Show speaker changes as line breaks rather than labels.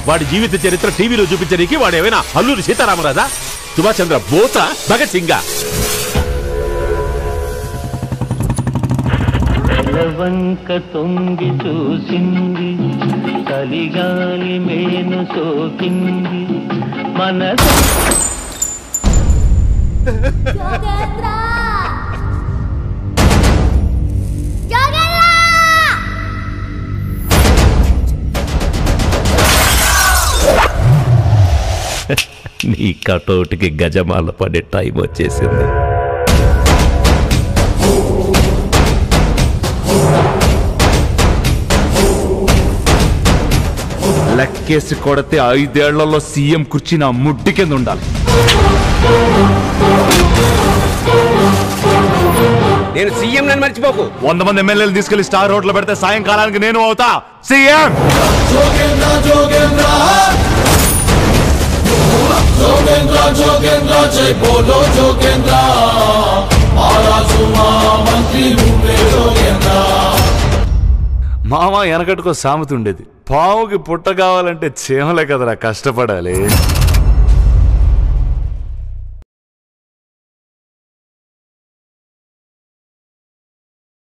వాడి జీవిత చరిత్ర టీవీలో చూపించడానికి వాడు ఏమైనా అల్లూరి సీతారామరాజా సుభాష్ చంద్ర బోస భగత్ సింగా
వంక తొంగి చూసింది చలిగాలి మేను సోకింది మనసు
నీ కటౌట్కి గజమాల పడే టైం వచ్చేసింది
లెక్కేసి కొడితే ఐదేళ్లలో సీఎం కుర్చీ నా ముడ్డి కింద ఉండాలి
నేను సీఎం నన్ను మర్చిపోకు
వంద మంది ఎమ్మెల్యేలు తీసుకెళ్లి స్టార్ హోటల్ పెడితే సాయంకాలానికి నేను అవుతా సీఎం మామ వెనకట్టుకో సామెత ఉండేది పావుకి పుట్ట కావాలంటే చీమలే కదరా కష్టపడాలి